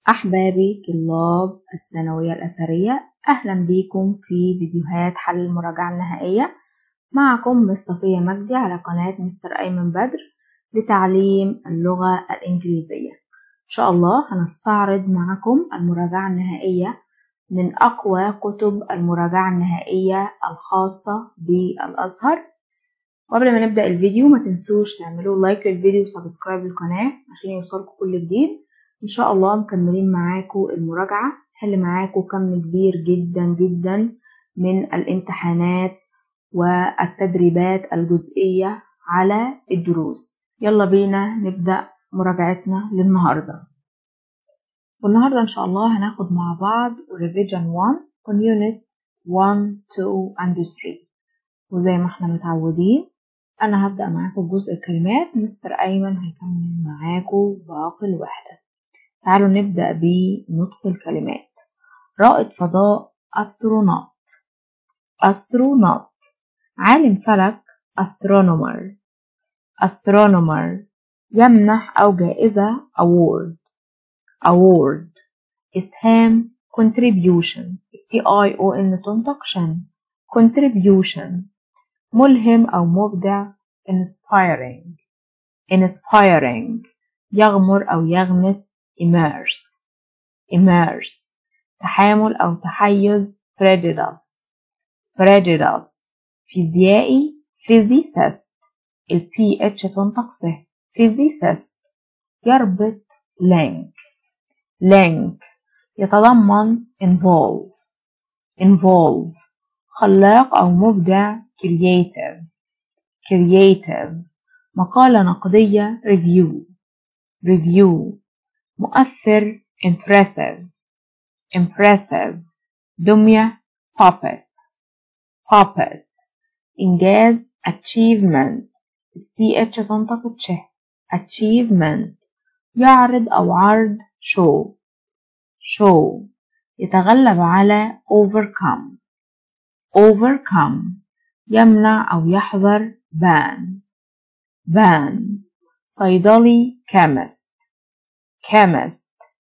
أحبابي طلاب الثانوية الأثرية أهلا بيكم في فيديوهات حل المراجعة النهائية معكم مصطفية مجدي على قناة مستر أيمن بدر لتعليم اللغة الإنجليزية إن شاء الله هنستعرض معكم المراجعة النهائية من أقوى كتب المراجعة النهائية الخاصة بالأزهر وقبل ما نبدأ الفيديو ما تنسوش تعملوا لايك للفيديو وسبسكرايب للقناة عشان يوصلكم كل جديد ان شاء الله مكملين معاكم المراجعة حل معاكم كم كبير جدا جدا من الامتحانات والتدريبات الجزئية على الدروس يلا بينا نبدأ مراجعتنا للنهاردة والنهاردة ان شاء الله هناخد مع بعض revision 1 on unit 1 2 and 3 وزي ما احنا متعودين انا هبدأ معاكم جزء الكلمات مستر ايمن هيكمل معاكم باقي الوحدة تعالوا نبدأ بنطق الكلمات رائد فضاء أسترونوت أسترونوت عالم فلك أسترونومر أسترونومر يمنح أو جائزة award award إسهام contribution T I O N تنطق شن contribution ملهم أو مبدع inspiring inspiring يغمر أو يغمس immerse immerse تحامل أو تحيز prejudice prejudice فيزيائي physicist ال PH تنطق فيه physicist يربط link link يتضمن involve involve خلاق أو مبدع creative creative مقالة نقدية review review مؤثر impressive impressive دمية puppet puppet إنجاز achievement ch تنطق تشه achievement يعرض أو عرض show show يتغلب على overcome overcome يمنع أو يحذر ban ban صيدلي chemist chemist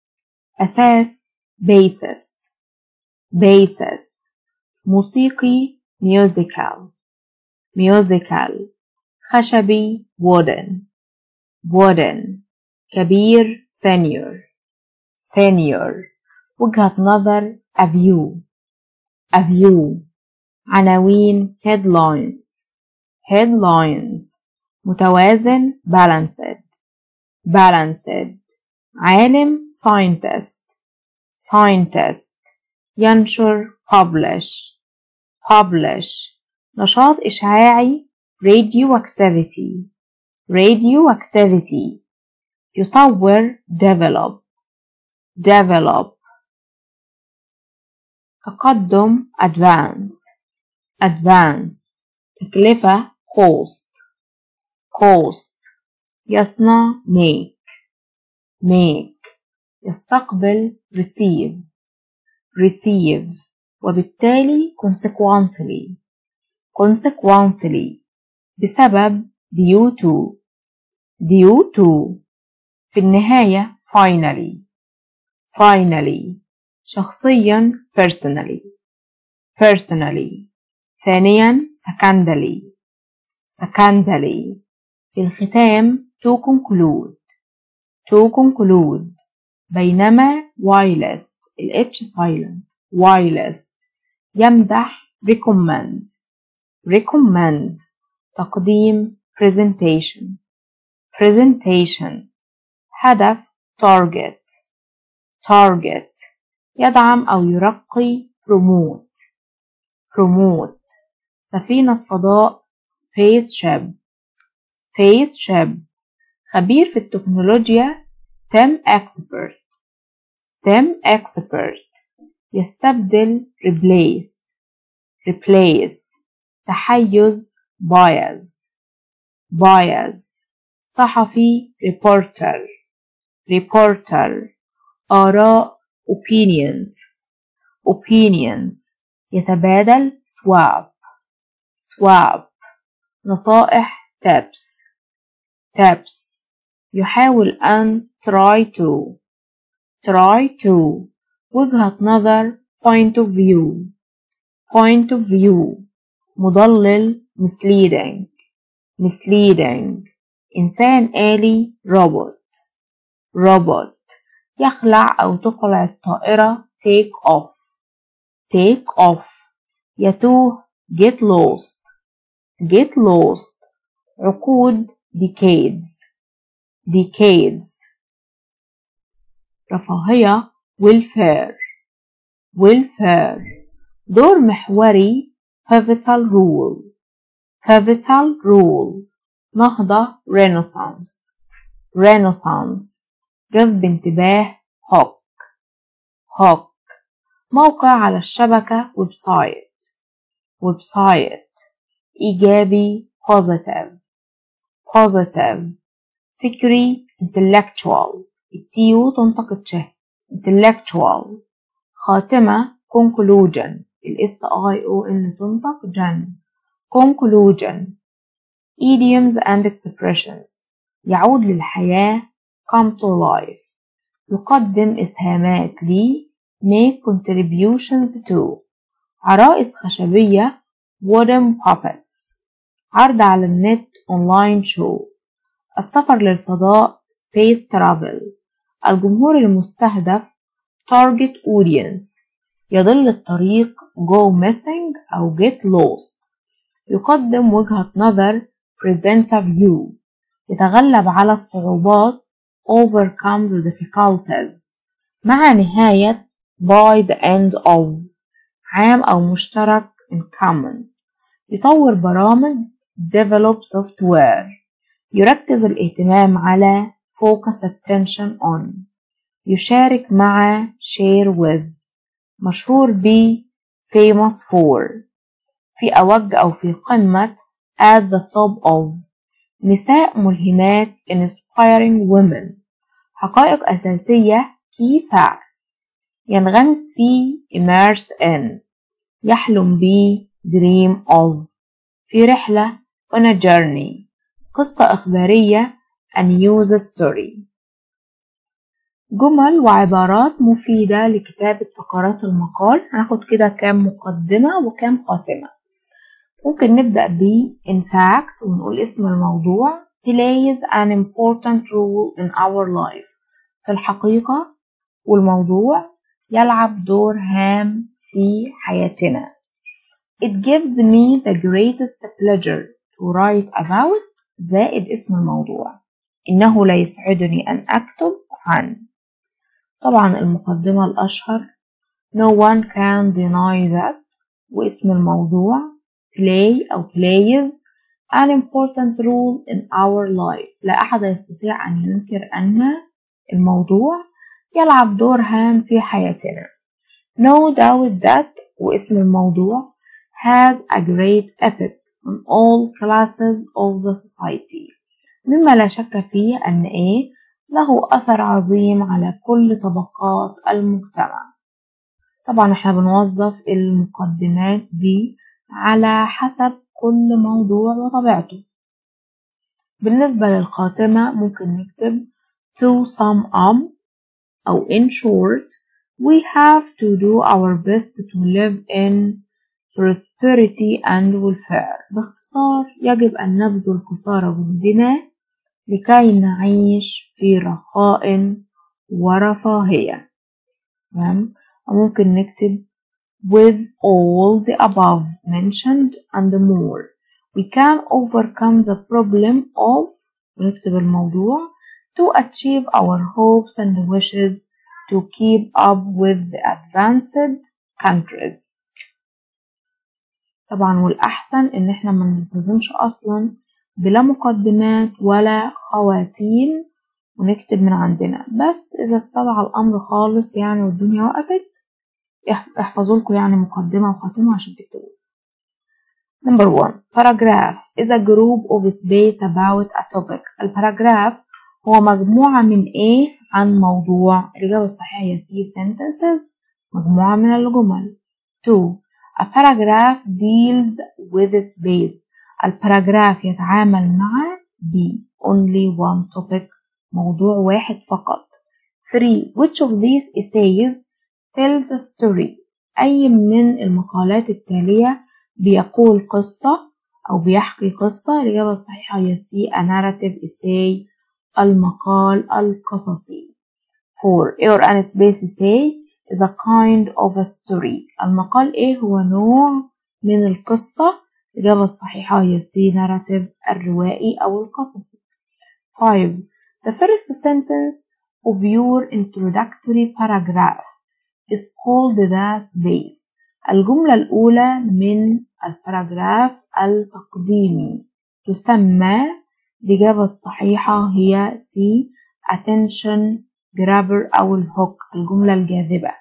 أساس basis basis موسيقي musical musical خشبي wooden wooden كبير senior senior وجهة نظر a view a view عناوين headlines headlines متوازن balanced balanced عالم scientist scientist ينشر publish publish نشاط إشعاعي radioactivity radioactivity يطور develop develop تقدم advance advance تكلفة cost cost يصنع make make يستقبل receive receive وبالتالي consequently consequently بسبب due to due to في النهاية finally finally شخصيا personally personally ثانيا secondly secondly في الختام to conclude to conclude بينما whilst ال H silent whilst يمدح recommend recommend تقديم presentation presentation هدف target target يدعم أو يرقي promote promote سفينة فضاء spaceship spaceship خبير في التكنولوجيا STEM expert STEM expert يستبدل replace replace تحيز bias bias صحفي reporter reporter آراء opinions opinions يتبادل swap swap نصائح tips tips يحاول أن try to try to وجهة نظر point of view point of view مضلل misleading misleading إنسان آلي robot robot يخلع أو تقلع الطائرة take off take off يتوه get lost get lost عقود decades decades رفاهية welfare welfare دور محوري pivotal role pivotal role نهضة renaissance renaissance جذب انتباه هوك هوك موقع على الشبكة ويب سايت ويب سايت إيجابي positive positive فكري intellectual التيو تنطق تشه intellectual خاتمة conclusion الاس اي او ان تنطق جن conclusion idioms and expressions يعود للحياة come to life يقدم إسهامات لي make contributions to عرائس خشبية wooden puppets عرض على النت online show السفر للفضاء space travel الجمهور المستهدف target audience يضل الطريق go missing أو get lost يقدم وجهة نظر present a view يتغلب على الصعوبات overcome the difficulties مع نهاية by the end of عام أو مشترك in common يطور برامج develop software يركز الاهتمام على focus attention on يشارك مع share with مشهور ب famous for في أوج أو في قمة at the top of نساء ملهمات inspiring women حقائق أساسية key facts ينغمس في immerse in يحلم ب dream of في رحلة on a journey قصة إخبارية a news story جمل وعبارات مفيدة لكتابة فقرات المقال هناخد كده كام مقدمة وكام خاتمة ممكن نبدأ ب in fact ونقول اسم الموضوع plays an important role in our life في الحقيقة والموضوع يلعب دور هام في حياتنا It gives me the greatest pleasure to write about زائد اسم الموضوع إنه لا يسعدني أن أكتب عن طبعا المقدمة الأشهر No one can deny that واسم الموضوع play أو plays an important role in our life لا أحد يستطيع أن ينكر أن الموضوع يلعب دور هام في حياتنا No doubt that واسم الموضوع has a great effect on all classes of the society مما لا شك فيه أن إيه له أثر عظيم على كل طبقات المجتمع طبعا احنا بنوظف المقدمات دي على حسب كل موضوع وطبيعته بالنسبة للخاتمة ممكن نكتب to sum up أو in short we have to do our best to live in prosperity and welfare باختصار يجب أن نبذل قصارى جهدنا لكي نعيش في رخاء ورفاهية تمام ممكن نكتب with all the above mentioned and more we can overcome the problem of ونكتب الموضوع to achieve our hopes and wishes to keep up with the advanced countries طبعا والأحسن إن احنا ما نلتزمش أصلا بلا مقدمات ولا خواتيم ونكتب من عندنا بس إذا استدعى الأمر خالص يعني والدنيا وقفت احفظوا لكم يعني مقدمة وخاتمة عشان تكتبوا Number one paragraph is a group of space about a topic الباراجراف هو مجموعة من إيه عن موضوع الإجابة الصحيحة هي C sentences مجموعة من الجمل 2 A paragraph deals with space الباراجراف يتعامل مع ب only one topic موضوع واحد فقط 3 which of these essays tells a story أي من المقالات التالية بيقول قصة أو بيحكي قصة الإجابة الصحيحة هي C a narrative essay المقال القصصي 4 or an space essay is a kind of a story المقال إيه هو نوع من القصة الإجابة الصحيحة هي C narrative الروائي أو القصصي 5 the first sentence of your introductory paragraph is called the space الجملة الأولى من الباراجراف التقديمي تسمى الإجابة الصحيحة هي C attention grabber أو الهوك الجملة الجاذبة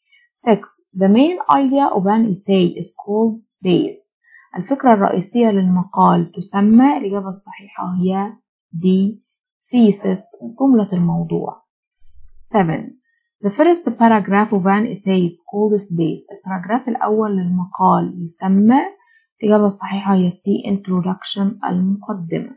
6 The main idea of an essay is called space الفكرة الرئيسية للمقال تسمى الإجابة الصحيحة هي D thesis جملة الموضوع 7 The first paragraph of an essay is called space. الباراجراف الأول للمقال يسمى الإجابة الصحيحة هي C introduction المقدمة.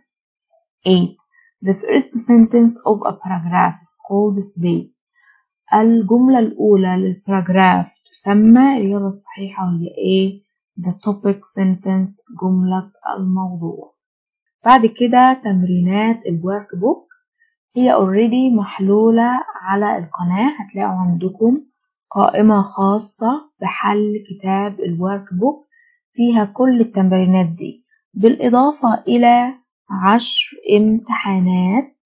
8. The first sentence of a paragraph is called space. الجملة الأولى للباراجراف تسمى الإجابة الصحيحة هي A the topic sentence جملة الموضوع. بعد كده تمرينات الورك بوك هي اوريدي محلولة على القناة هتلاقوا عندكم قائمة خاصة بحل كتاب الورك بوك فيها كل التمرينات دي بالإضافة إلى عشر امتحانات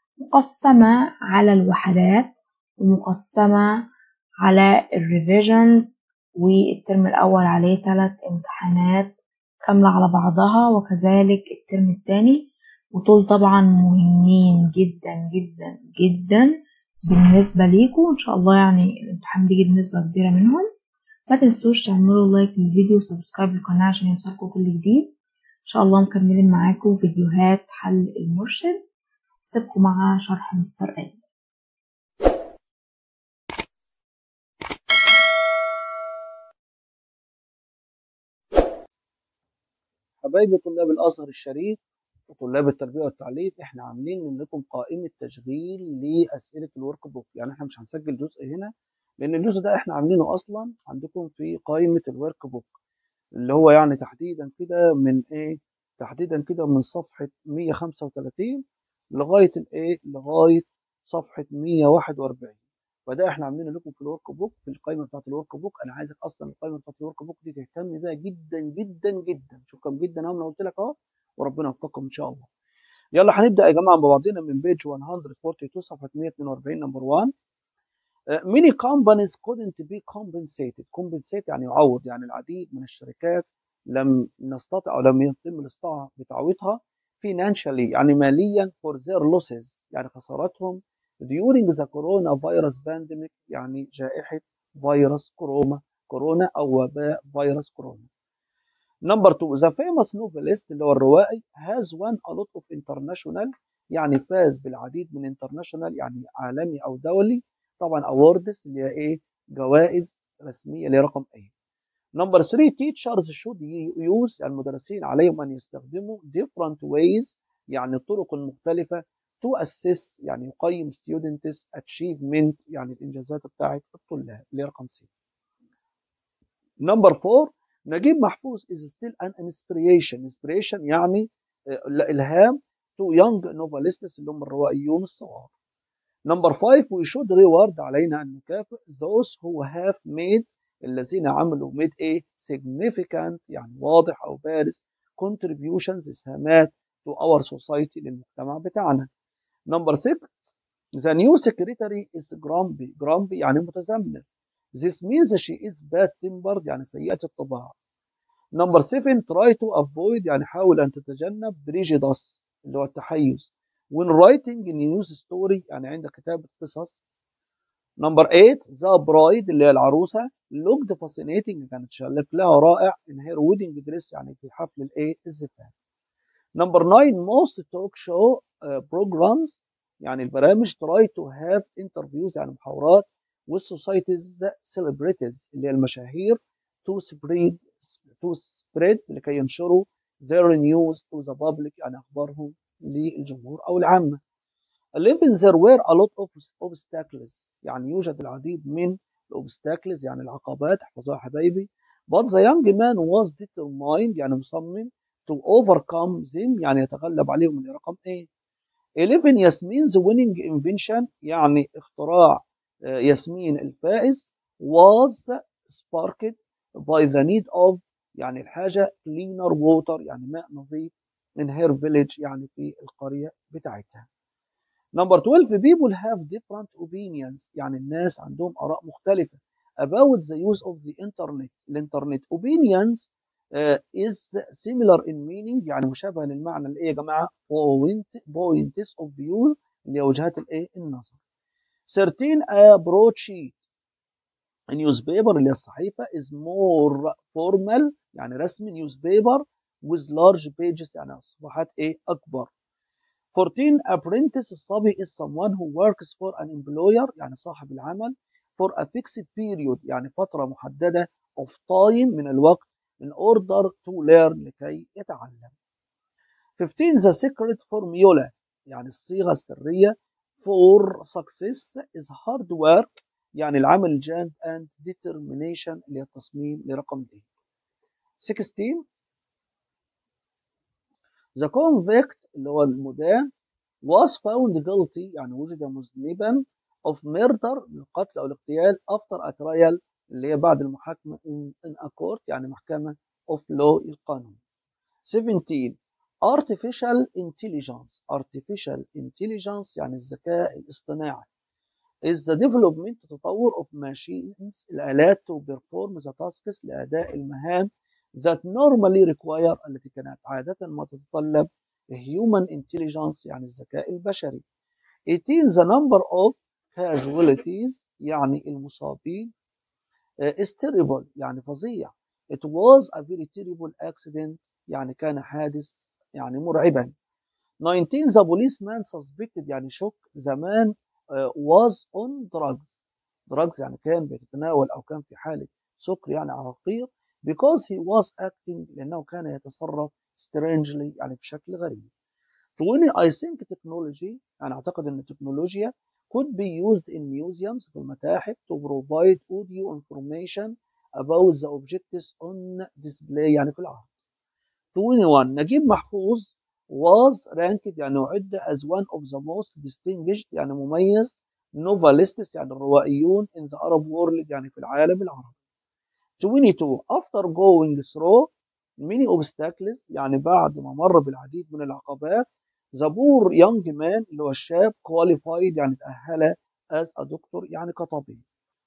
مقسمة على الوحدات ومقسمة على الريفيجنز والترم الأول عليه ثلاث امتحانات كاملة على بعضها وكذلك الترم الثاني ودول طبعا مهمين جدا جدا جدا بالنسبة ليكم إن شاء الله يعني الامتحان بيجي بنسبة كبيرة منهم ما تنسوش تعملوا لايك للفيديو وسبسكرايب للقناة عشان يوصلكم كل جديد إن شاء الله مكملين معاكم فيديوهات حل المرشد سيبكم مع شرح مستر أي حبايبي طلاب الازهر الشريف وطلاب التربيه والتعليم احنا عاملين لكم قائمه تشغيل لاسئله الورك بوك يعني احنا مش هنسجل جزء هنا لان الجزء ده احنا عاملينه اصلا عندكم في قائمه الورك بوك اللي هو يعني تحديدا كده من ايه تحديدا كده من صفحه 135 لغايه الايه لغايه صفحه 141 فده احنا عاملينه لكم في الورك بوك في القائمه بتاعت الورك بوك انا عايزك اصلا القائمه بتاعت الورك بوك دي تهتم بيها جدا جدا جدا شوف كم جدا اهو انا قلت لك اهو وربنا يوفقكم ان شاء الله يلا هنبدا يا جماعه مع بعضنا من بيج 142 صفحه 142 نمبر 1 many companies couldn't be compensated compensate يعني يعوض يعني العديد من الشركات لم نستطع او لم يتم الاستطاعه بتعويضها financially يعني ماليا for their losses يعني خساراتهم during the coronavirus pandemic يعني جائحة فيروس كورونا كورونا أو وباء فيروس كورونا. نمبر 2 the famous novelist اللي هو الروائي has won a lot of international يعني فاز بالعديد من international يعني عالمي أو دولي طبعا awards اللي هي إيه جوائز رسمية اللي هي رقم A. نمبر 3 teachers should use يعني المدرسين عليهم أن يستخدموا different ways يعني الطرق المختلفة to assess يعني يقيم students achievement يعني الانجازات بتاعت الطلاب اللي رقم سي. نمبر 4 نجيب محفوظ is still an inspiration inspiration يعني الهام to young novelists اللي هم الروائيون الصغار. نمبر 5 we should reward علينا ان نكافئ those who have made الذين عملوا made a significant يعني واضح او بارز contributions اسهامات to our society للمجتمع بتاعنا. نمبر 6 The new secretary is grumpy grumpy يعني متذمر This means she is bad tempered يعني سيئة الطباع نمبر 7 try to avoid يعني حاول أن تتجنب prejudice اللي هو التحيز when writing news story يعني عند كتابة قصص نمبر 8 the bride اللي هي العروسة looked fascinating كانت شكلها رائع in her wedding dress يعني في حفل الايه الزفاف نمبر 9 most talk show uh, programs يعني البرامج try to have interviews يعني محاورات with societies celebrities اللي هي المشاهير to spread to spread لكي ينشروا their news to the public يعني اخبارهم للجمهور او العامه 11 there were a lot of obstacles يعني يوجد العديد من الأوبستاكلز يعني العقبات احفظوها يا حبايبي but the young man was determined يعني مصمم to overcome them يعني يتغلب عليهم اللي رقم ايه 11 ياسمين's winning invention يعني اختراع ياسمين الفائز was sparked by the need of يعني الحاجة cleaner water يعني ماء نظيف in her village يعني في القرية بتاعتها Number 12 people have different opinions يعني الناس عندهم آراء مختلفة about the use of the internet الانترنت opinions uh, is similar in meaning يعني مشابه للمعنى الايه يا جماعه point points of view اللي هي وجهات الايه النظر 13 a broadsheet newspaper اللي هي الصحيفه is more formal يعني رسمي newspaper with large pages يعني صفحات ايه اكبر 14 apprentice الصبي is someone who works for an employer يعني صاحب العمل for a fixed period يعني فترة محددة of time من الوقت in order to learn لكي يتعلم 15 the secret formula يعني الصيغة السرية for success is hard work يعني العمل الجاد and determination اللي هي التصميم لرقم دي 16 the convict اللي هو المدان was found guilty يعني وجد مذنبا of murder القتل او الاغتيال after a trial اللي هي بعد المحاكمة in, in a court يعني محكمة of law القانون 17 artificial intelligence artificial intelligence يعني الذكاء الاصطناعي is the development تطور of machines الآلات to perform the tasks لأداء المهام that normally require التي كانت عادة ما تتطلب human intelligence يعني الذكاء البشري 18 the number of casualties يعني المصابين uh, is terrible يعني فظيع it was a very terrible accident يعني كان حادث يعني مرعبا 19 the policeman suspected يعني شك the man uh, was on drugs drugs يعني كان بيتناول أو كان في حالة سكر يعني عقير because he was acting لأنه كان يتصرف strangely يعني بشكل غريب 20 I think technology أنا أعتقد أن التكنولوجيا could be used in museums في المتاحف to provide audio information about the objects on display يعني في العرض 21 نجيب محفوظ was ranked يعني عد as one of the most distinguished يعني مميز novelists يعني الروائيون in the Arab world يعني في العالم العربي 22 after going through many obstacles يعني بعد ما مر بالعديد من العقبات the poor young man اللي هو الشاب qualified يعني تأهل as a doctor يعني كطبيب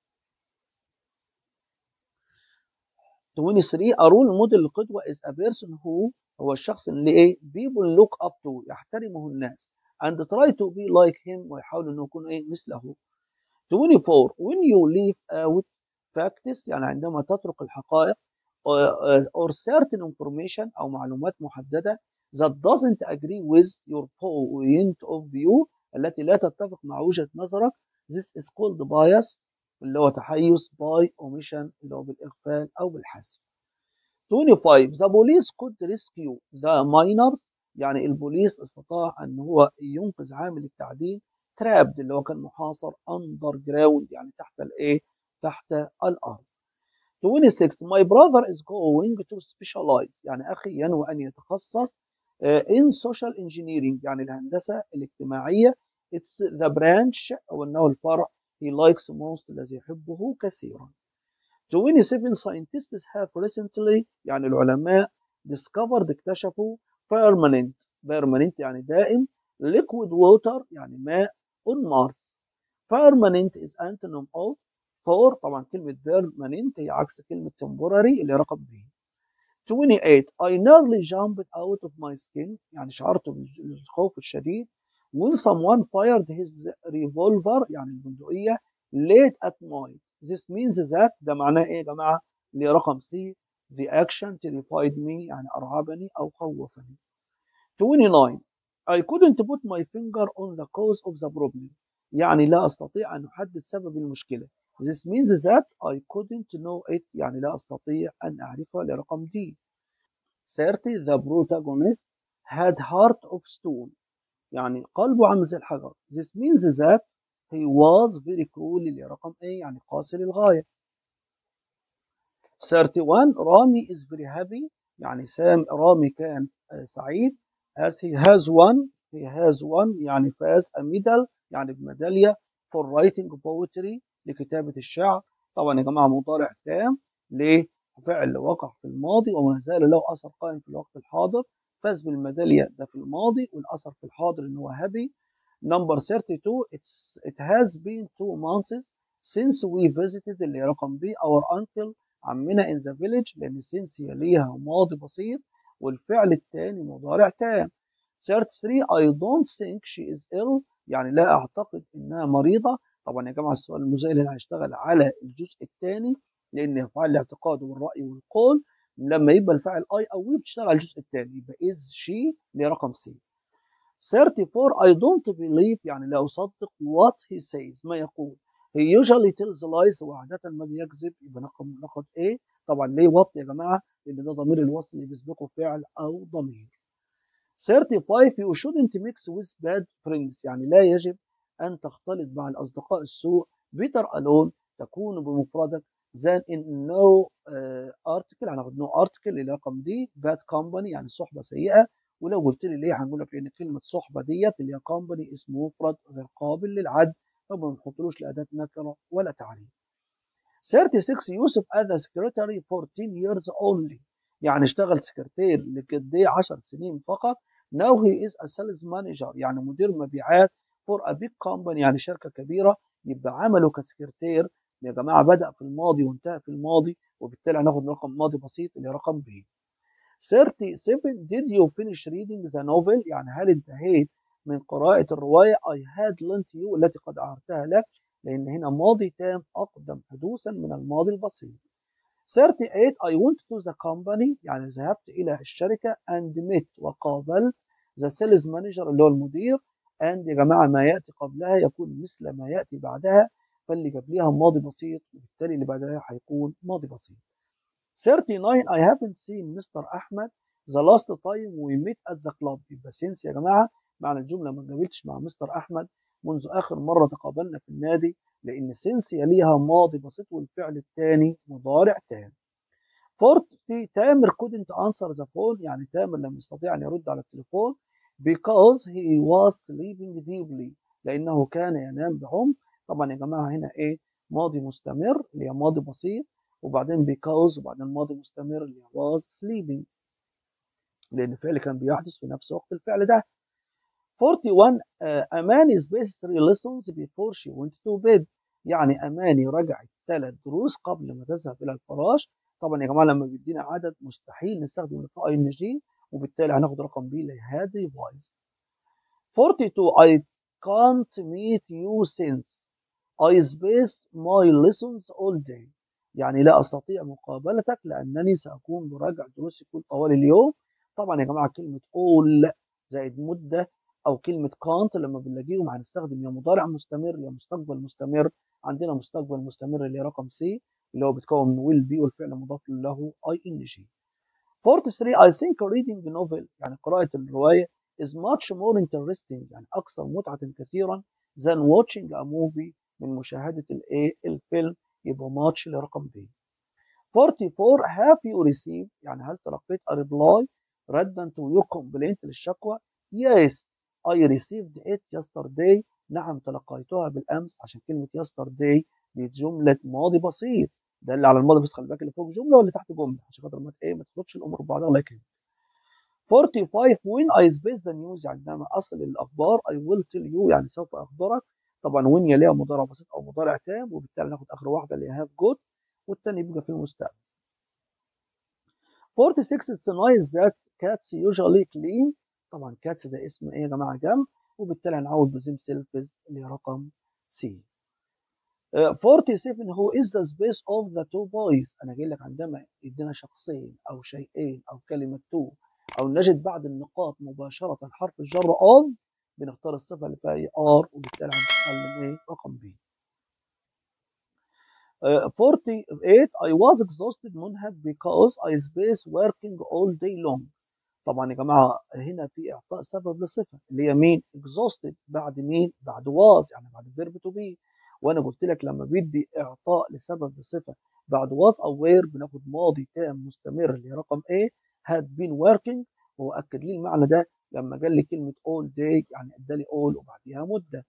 23 a role model القدوة is a person who هو الشخص اللي ايه people look up to يحترمه الناس and try to be like him ويحاول انه يكون ايه مثله 24 when you leave out facts يعني عندما تترك الحقائق or certain information او معلومات محدده that doesn't agree with your point of view التي لا تتفق مع وجهة نظرك this is called bias اللي هو تحيز by omission اللي هو بالإغفال أو بالحذف 25 the police could rescue the minors يعني البوليس استطاع أن هو ينقذ عامل التعدين trapped اللي هو كان محاصر underground يعني تحت الإيه تحت الأرض 26 my brother is going to specialize يعني أخي ينوي أن يتخصص in social engineering يعني الهندسة الاجتماعية it's the branch أو أنه الفرع he likes most الذي يحبه كثيرا 27 scientists have recently يعني العلماء discovered اكتشفوا permanent permanent يعني دائم liquid water يعني ماء on Mars permanent is antonym of for طبعا كلمة permanent هي عكس كلمة temporary اللي رقم ب 28 I nearly jumped out of my skin يعني شعرت بالخوف الشديد when someone fired his revolver يعني البندقية late at night this means that ده معناه ايه يا جماعة اللي رقم C the action terrified me يعني أرعبني أو خوفني 29 I couldn't put my finger on the cause of the problem يعني لا أستطيع أن أحدد سبب المشكلة This means that I couldn't know it يعني لا أستطيع أن أعرفها لرقم D 30 The protagonist had heart of stone يعني قلبه عامل زي الحجر this means that he was very cruel اللي رقم ايه يعني قاسي للغاية 31 رامي is very happy يعني سام رامي كان سعيد as he has won he has won يعني فاز a medal يعني بميدالية for writing poetry لكتابة الشعر طبعا يا جماعة مضارع تام ليه فعل وقع في الماضي وما زال له أثر قائم في الوقت الحاضر فاز بالميدالية ده في الماضي والأثر في الحاضر إن هو happy number 32 it's, it has been two months since we visited اللي رقم B our uncle عمنا in the village لأن since ليها ماضي بسيط والفعل الثاني مضارع تام 33 I don't think she is ill يعني لا أعتقد إنها مريضة طبعا يا جماعة السؤال المزايل اللي هيشتغل على الجزء الثاني لأن أفعال الاعتقاد والرأي والقول لما يبقى الفاعل I أو we بتشتغل على الجزء الثاني يبقى is she لرقم C 34 I don't believe يعني لا أصدق what he says ما يقول he usually tells lies وعادة ما بيكذب يبقى ناخد ناخد ايه طبعا ليه what يا جماعة لأن ده ضمير الوصل اللي بيسبقه فعل أو ضمير 35 you shouldn't mix with bad friends يعني لا يجب أن تختلط مع الأصدقاء السوء better alone تكون بمفردك than in no uh, article هناخد no article اللي رقم دي bad company يعني صحبة سيئة ولو قلت لي ليه هنقول لك لأن كلمة صحبة ديت اللي هي company اسم مفرد غير قابل للعد فما بنحطلوش لأداة نكرة ولا تعريف 36 يوسف as a secretary for 10 years only يعني اشتغل سكرتير لقد ايه 10 سنين فقط now he is a sales manager يعني مدير مبيعات for a big company يعني شركة كبيرة يبقى عمله كسكرتير يا جماعة بدأ في الماضي وانتهى في الماضي وبالتالي هناخد رقم ماضي بسيط اللي رقم ب 37 did you finish reading the novel يعني هل انتهيت من قراءة الرواية I had lent you التي قد أعرتها لك لأن هنا ماضي تام أقدم حدوثا من الماضي البسيط 38 I went to the company يعني ذهبت إلى الشركة and met وقابلت the sales manager اللي هو المدير and يا جماعة ما يأتي قبلها يكون مثل ما يأتي بعدها فاللي قبلها ماضي بسيط وبالتالي اللي بعدها هيكون ماضي بسيط 39 I haven't seen Mr. أحمد the last time we met at the club يبقى since يا جماعة معنى الجملة ما قابلتش مع مستر أحمد منذ آخر مرة تقابلنا في النادي لأن since يليها ماضي بسيط والفعل الثاني مضارع تام 40 تامر couldn't answer the phone يعني تامر لم يستطيع أن يرد على التليفون because he was sleeping deeply لأنه كان ينام بعمق طبعا يا جماعة هنا إيه ماضي مستمر اللي هي ماضي بسيط وبعدين because وبعدين ماضي مستمر اللي was sleeping لأن الفعل كان بيحدث في نفس وقت الفعل ده 41 uh, أماني spaced three lessons before she went to bed يعني أماني رجعت ثلاث دروس قبل ما تذهب إلى الفراش طبعا يا جماعة لما بيدينا عدد مستحيل نستخدم الفاء ان جي وبالتالي هناخد رقم بي اللي had revised 42 I can't meet you since I space my lessons all day يعني لا أستطيع مقابلتك لأنني سأكون براجع دروسي كل طوال اليوم طبعا يا جماعة كلمة all زائد مدة أو كلمة can't لما بنلاقيهم هنستخدم يا مضارع مستمر يا مستقبل مستمر عندنا مستقبل مستمر اللي رقم سي اللي هو بيتكون من will be والفعل مضاف له ing 43 I think reading novel يعني قراءة الرواية is much more interesting يعني أكثر متعة كثيرا than watching a movie من مشاهدة الايه الفيلم يبقى much لرقم B 44 have you received يعني هل تلقيت a reply ردا to your complaint للشكوى yes I received it yesterday نعم تلقيتها بالأمس عشان كلمة yesterday دي جملة ماضي بسيط ده اللي على الماضي بس خلي بالك اللي فوق جملة واللي تحت جملة عشان خاطر ما ايه ما تخلطش الأمور ببعضها الله يكرمك 45 when I space the news يعني عندما أصل الأخبار I will tell you يعني سوف أخبرك طبعا when يليها مضارع بسيط أو مضارع تام وبالتالي ناخد آخر واحدة اللي هي have good والتاني بيبقى في المستقبل 46 it's nice that cats usually clean طبعا cats ده اسم ايه يا جماعة جمع وبالتالي هنعوض بزيم سيلفز اللي هي رقم سي 47 هو is the space of the two boys انا جاي لك عندما يدينا شخصين او شيئين او كلمه تو او نجد بعد النقاط مباشره حرف الجر of بنختار الصفه اللي فيها ايه ار وبالتالي هنتعلم ايه رقم بي 48 I was exhausted منهك because I space working all day long طبعا يا جماعه هنا في اعطاء سبب لصفه اللي هي مين exhausted بعد مين بعد was يعني بعد verb to be وانا قلت لك لما بيدي اعطاء لسبب لصفه بعد was او were بناخد ماضي تام مستمر اللي هي رقم A had been working وهو اكد لي المعنى ده لما قال لي كلمه all day يعني ادالي all وبعديها مده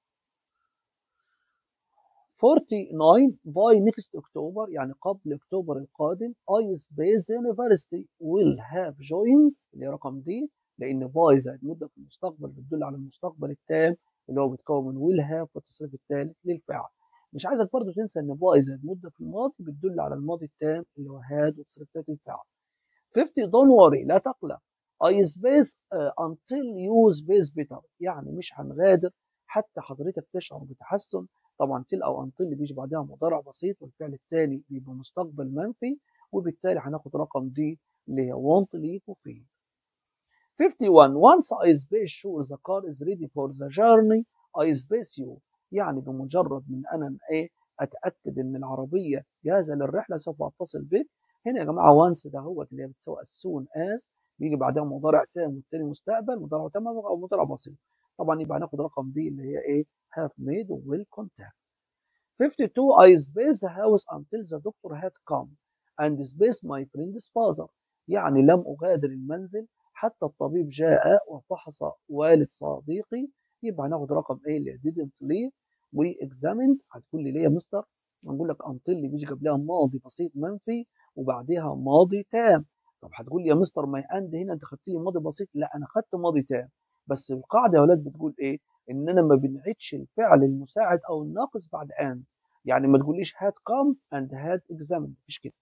49 by next October يعني قبل اكتوبر القادم I Space University will have joined اللي هي رقم دي لان باي زائد مده في المستقبل بتدل على المستقبل التام اللي هو بيتكون من will have والتصريف الثالث للفعل مش عايزك برضو تنسى ان باي زائد مده في الماضي بتدل على الماضي التام اللي هو had والتصريف الثالث للفعل 50 don't worry لا تقلق I space uh, until you space better يعني مش هنغادر حتى حضرتك تشعر بتحسن طبعا تل او until اللي بيجي بعدها مضارع بسيط والفعل الثاني بيبقى مستقبل منفي وبالتالي هناخد رقم دي اللي هي want leave وفي 51 once I space sure the car is ready for the journey I space you يعني بمجرد من انا ايه اتاكد ان العربيه جاهزه للرحله سوف اتصل بك هنا يا جماعه وانس ده هو اللي هي بتساوي as soon as بيجي بعدها مضارع تام والتاني مستقبل مضارع تام او مضارع بسيط طبعا يبقى هناخد رقم بي اللي هي ايه have made will contact 52 I space the house until the doctor had come and space my friend's father يعني لم أغادر المنزل حتى الطبيب جاء وفحص والد صديقي يبقى هناخد رقم ايه اللي didn't leave و examined هتقول لي ليه يا مستر هنقول لك until اللي بيجي قبلها ماضي بسيط منفي وبعدها ماضي تام طب هتقول لي يا مستر ما اند هنا انت خدت لي ماضي بسيط لا انا خدت ماضي تام بس القاعده يا ولاد بتقول ايه اننا ما بنعيدش الفعل المساعد او الناقص بعد and يعني ما تقوليش had come and had examined مفيش كده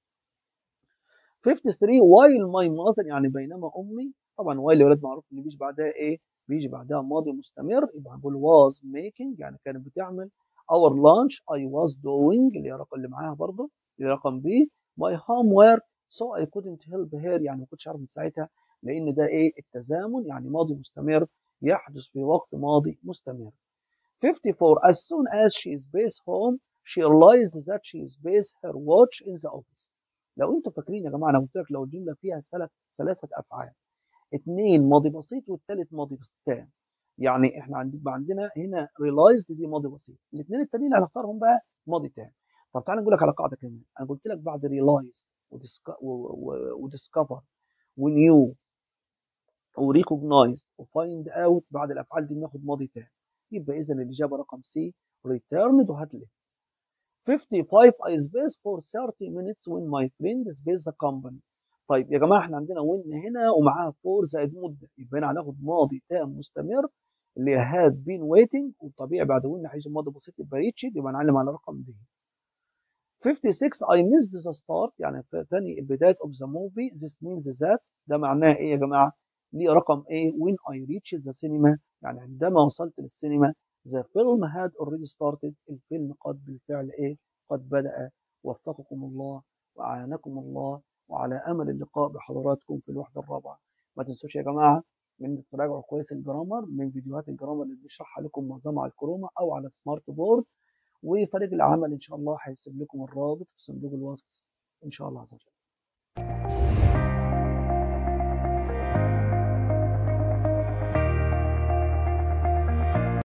53 while my mother يعني بينما امي طبعا while يا ولاد معروف ان بيجي بعدها ايه بيجي بعدها ماضي مستمر يبقى هنقول was making يعني كانت بتعمل our lunch I was doing اللي هي الرقم اللي معاها برضه اللي رقم B my homework so I couldn't help her يعني ما كنتش عارف ساعتها لان ده ايه التزامن يعني ماضي مستمر يحدث في وقت ماضي مستمر 54 as soon as she is based home she realized that she is based her watch in the office لو انتوا فاكرين يا جماعه انا قلت لك لو الجمله فيها ثلاث ثلاثه افعال اثنين ماضي بسيط والثالث ماضي تام يعني احنا عندنا عندنا هنا realized دي ماضي بسيط الاثنين التانيين اللي هنختارهم بقى ماضي تام طب تعالى نقول لك على قاعده كمان انا قلت لك بعد realized ودiscover ونيو وريكوجنايز وفايند اوت بعد الافعال دي بناخد ماضي تام يبقى اذا الاجابه رقم سي returned وهات لي 55 I space for 30 minutes when my friend space the company طيب يا جماعه احنا عندنا when هنا ومعاها for زائد مده يبقى هنا هناخد ماضي تام مستمر اللي had been waiting وطبيعي بعد when هيجي ماضي بسيط يبقى reached يبقى نعلم على الرقم دي 56 I missed the start يعني في تاني بداية of the movie this means that ده معناه ايه يا جماعة؟ ليه رقم ايه when I reached the cinema يعني عندما وصلت للسينما the film had already started الفيلم قد بالفعل ايه؟ قد بدأ وفقكم الله وأعانكم الله وعلى أمل اللقاء بحضراتكم في الوحدة الرابعة ما تنسوش يا جماعة من تراجعوا كويس الجرامر من فيديوهات الجرامر اللي بنشرحها لكم معظمها على الكرومة أو على السمارت بورد وفريق العمل ان شاء الله هيسيب لكم الرابط في صندوق الوصف ان شاء الله عز وجل